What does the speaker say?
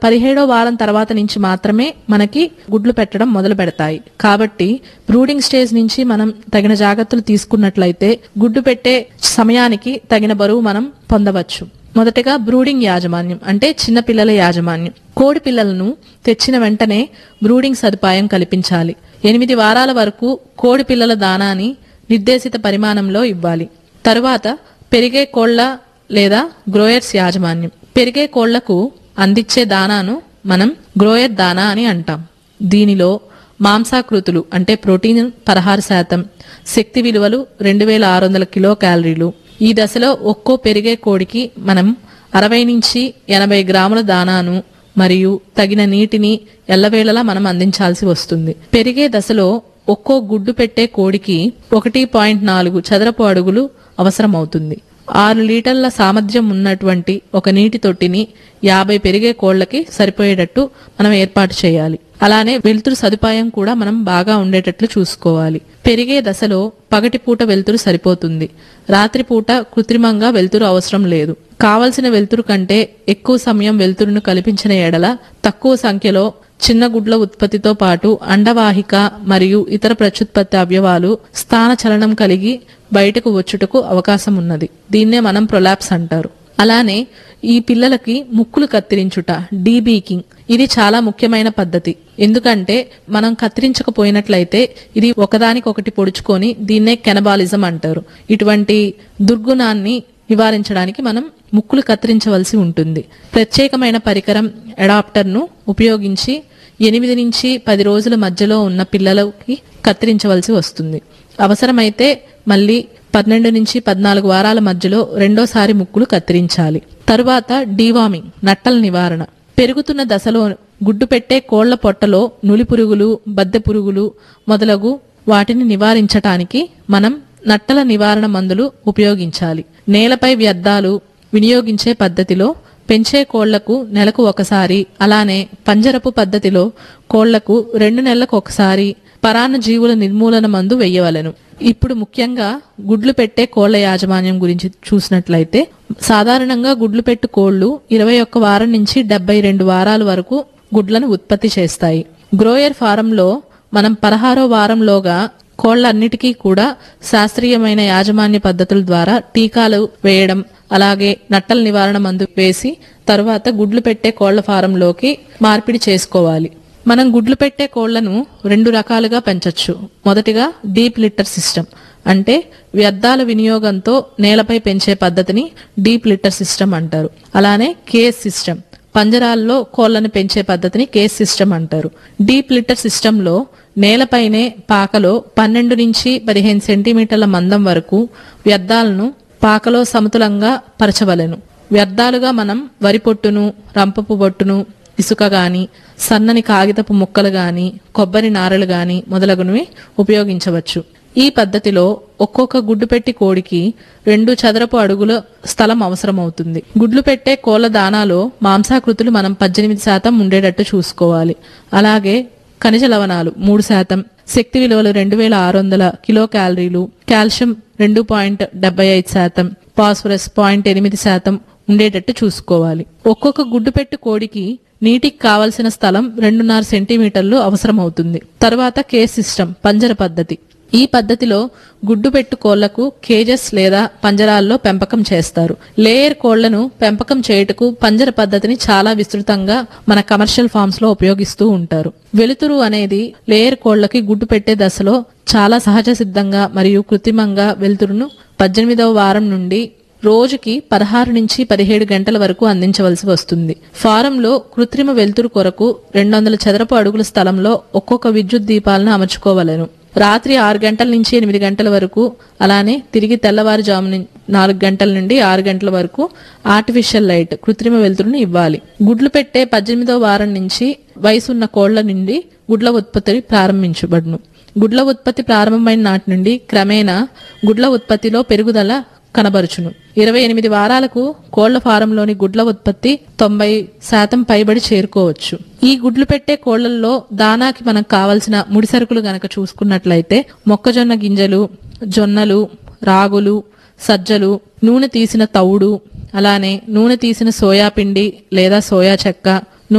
పదిహేడో వారం తర్వాత నుంచి మాత్రమే మనకి గుడ్లు పెట్టడం మొదలు పెడతాయి కాబట్టి బ్రూడింగ్ స్టేజ్ నుంచి మనం తగిన జాగ్రత్తలు తీసుకున్నట్లయితే గుడ్డు పెట్టే సమయానికి తగిన బరువు మనం పొందవచ్చు మొదటగా బ్రూడింగ్ యాజమాన్యం అంటే చిన్న పిల్లల యాజమాన్యం కోడి పిల్లలను తెచ్చిన వెంటనే బ్రూడింగ్ సదుపాయం కల్పించాలి ఎనిమిది వారాల వరకు కోడి పిల్లల దానాని నిర్దేశిత పరిమాణంలో ఇవ్వాలి తరువాత పెరిగే కోళ్ల లేదా గ్రోయర్స్ యాజమాన్యం పెరిగే కోళ్లకు అందించే దానాను మనం గ్రోయర్ దానా అని అంటాం దీనిలో మాంసాకృతులు అంటే ప్రోటీన్ పదహారు శాతం శక్తి విలువలు రెండు వేల ఆరు వందల కిలో క్యాలరీలు ఈ దశలో ఒక్కో పెరిగే కోడికి మనం అరవై నుంచి ఎనభై గ్రాముల దానాను మరియు తగిన నీటిని ఎల్లవేళలా మనం అందించాల్సి వస్తుంది పెరిగే దశలో ఒక్కో గుడ్డు పెట్టే కోడికి ఒకటి పాయింట్ నాలుగు చదరపు అడుగులు అవసరమవుతుంది ఆరు లీటర్ల సామర్థ్యం ఉన్నటువంటి ఒక నీటి తొట్టిని యాభై పెరిగే కోళ్లకి సరిపోయేటట్టు మనం ఏర్పాటు చేయాలి అలానే వెలుతురు సదుపాయం కూడా మనం బాగా ఉండేటట్లు చూసుకోవాలి పెరిగే దశలో పగటిపూట వెలుతురు సరిపోతుంది రాత్రిపూట కృత్రిమంగా వెలుతురు అవసరం లేదు కావలసిన వెలుతురు కంటే ఎక్కువ సమయం వెలుతురును కల్పించిన ఎడల తక్కువ సంఖ్యలో చిన్న గుడ్ల ఉత్పత్తితో పాటు అండవాహిక మరియు ఇతర ప్రత్యుత్పత్తి అవయవాలు స్థాన చలనం కలిగి బయటకు వచ్చుటకు అవకాశం ఉన్నది దీన్నే మనం ప్రొలాప్స్ అంటారు అలానే ఈ పిల్లలకి ముక్కులు కత్తిరించుట డీబీకింగ్ ఇది చాలా ముఖ్యమైన పద్ధతి ఎందుకంటే మనం కత్తిరించకపోయినట్లయితే ఇది ఒకదానికొకటి పొడుచుకొని దీన్నే కెనబాలిజం అంటారు ఇటువంటి దుర్గుణాన్ని నివారించడానికి మనం ముక్కులు కత్తిరించవలసి ఉంటుంది ప్రత్యేకమైన పరికరం అడాప్టర్ను ఉపయోగించి ఎనిమిది నుంచి పది రోజుల మధ్యలో ఉన్న పిల్లలకి కత్తిరించవలసి వస్తుంది అవసరమైతే మళ్ళీ పన్నెండు నుంచి పద్నాలుగు వారాల మధ్యలో రెండోసారి ముక్కులు కత్తిరించాలి తరువాత డీవామింగ్ నట్టల నివారణ పెరుగుతున్న దశలో గుడ్డు పెట్టే కోళ్ల పొట్టలో నులి పురుగులు బద్దె పురుగులు మొదలగు వాటిని నివారించటానికి మనం నట్టల నివారణ మందులు ఉపయోగించాలి నేలపై వ్యర్థాలు వినియోగించే పద్ధతిలో పెంచే కోళ్లకు నెలకు ఒకసారి అలానే పంజరపు పద్ధతిలో కోళ్లకు రెండు నెలలకు ఒకసారి పరాన్న జీవుల నిర్మూలన మందు వెయ్యవలెను ఇప్పుడు ముఖ్యంగా గుడ్లు పెట్టే కోళ్ల యాజమాన్యం గురించి చూసినట్లయితే సాధారణంగా గుడ్లు పెట్టు కోళ్లు ఇరవై ఒక్క వారం నుంచి డెబ్బై రెండు వారాల వరకు గుడ్లను ఉత్పత్తి చేస్తాయి గ్రోయర్ ఫారంలో మనం పదహారో వారంలోగా కోళ్లన్నిటికీ కూడా శాస్త్రీయమైన యాజమాన్య పద్ధతుల ద్వారా టీకాలు వేయడం అలాగే నట్టల నివారణ మందు వేసి తరువాత గుడ్లు పెట్టే కోళ్ల ఫారంలోకి మార్పిడి చేసుకోవాలి మనం గుడ్లు పెట్టే కోళ్లను రెండు రకాలుగా పెంచొచ్చు మొదటిగా డీప్ లిట్టర్ సిస్టమ్ అంటే వ్యర్థాల వినియోగంతో నేలపై పెంచే పద్ధతిని డీప్ లిట్టర్ సిస్టమ్ అంటారు అలానే కేస్ సిస్టమ్ పంజరాల్లో కోళ్లను పెంచే పద్ధతిని కేస్ సిస్టమ్ అంటారు డీప్ లిట్టర్ సిస్టంలో నేలపైనే పాకలో పన్నెండు నుంచి పదిహేను సెంటీమీటర్ల మందం వరకు వ్యర్థాలను పాకలో సమతులంగా పరచవలెను వ్యర్థాలుగా మనం వరి పొట్టును రంపపు బొట్టును ఇసుక గాని సన్నని కాగితపు ముక్కలు గాని కొబ్బరి నారలు గాని మొదలగునవి ఉపయోగించవచ్చు ఈ పద్ధతిలో ఒక్కొక్క గుడ్డు పెట్టి కోడికి రెండు చదరపు అడుగుల స్థలం అవసరమవుతుంది గుడ్లు పెట్టే కోళ్ల దానాలో మాంసాకృతులు మనం పద్దెనిమిది శాతం ఉండేటట్టు చూసుకోవాలి అలాగే ఖనిజ లవణాలు మూడు శాతం శక్తి విలువలు రెండు వేల ఆరు వందల కిలో క్యాలరీలు కాల్షియం రెండు పాయింట్ డెబ్బై ఐదు శాతం ఫాస్ఫరస్ పాయింట్ ఎనిమిది శాతం ఉండేటట్టు చూసుకోవాలి ఒక్కొక్క గుడ్డు పెట్టు కోడికి నీటికి కావలసిన స్థలం రెండున్నర సెంటీమీటర్లు అవసరమవుతుంది తర్వాత కేస్ సిస్టమ్ పంజర పద్ధతి ఈ పద్ధతిలో గుడ్డు పెట్టు కోళ్లకు కేజెస్ లేదా పంజరాల్లో పెంపకం చేస్తారు లేయర్ కోళ్లను పెంపకం చేయుటకు పంజర పద్ధతిని చాలా విస్తృతంగా మన కమర్షియల్ ఫార్మ్స్ లో ఉపయోగిస్తూ ఉంటారు వెలుతురు అనేది లేయర్ కోళ్లకి గుడ్డు పెట్టే దశలో చాలా సహజ సిద్ధంగా మరియు కృత్రిమంగా వెలుతురును పద్దెనిమిదవ వారం నుండి రోజుకి పదహారు నుంచి పదిహేడు గంటల వరకు అందించవలసి వస్తుంది ఫారంలో కృత్రిమ వెలుతురు కొరకు రెండు వందల చదరపు అడుగుల స్థలంలో ఒక్కొక్క విద్యుత్ దీపాలను అమర్చుకోవలెను రాత్రి ఆరు గంటల నుంచి ఎనిమిది గంటల వరకు అలానే తిరిగి తెల్లవారుజాము నుం- నాలుగు గంటల నుండి ఆరు గంటల వరకు ఆర్టిఫిషియల్ లైట్ కృత్రిమ వెలుతురును ఇవ్వాలి గుడ్లు పెట్టే పద్దెనిమిదవ వారం నుంచి వయసున్న కోళ్ల నుండి గుడ్ల ఉత్పత్తి ప్రారంభించబడును గుడ్ల ఉత్పత్తి ప్రారంభమైన నాటి నుండి క్రమేణా గుడ్ల ఉత్పత్తిలో పెరుగుదల కనబరుచును ఇరవై ఎనిమిది వారాలకు కోళ్ల ఫారంలోని గుడ్ల ఉత్పత్తి తొంభై శాతం పైబడి చేరుకోవచ్చు ఈ గుడ్లు పెట్టే కోళ్లలో దానాకి మనకు కావలసిన ముడి సరుకులు గనక చూసుకున్నట్లయితే మొక్కజొన్న గింజలు జొన్నలు రాగులు సజ్జలు నూనె తీసిన తవుడు అలానే నూనె తీసిన సోయా పిండి లేదా సోయా చెక్క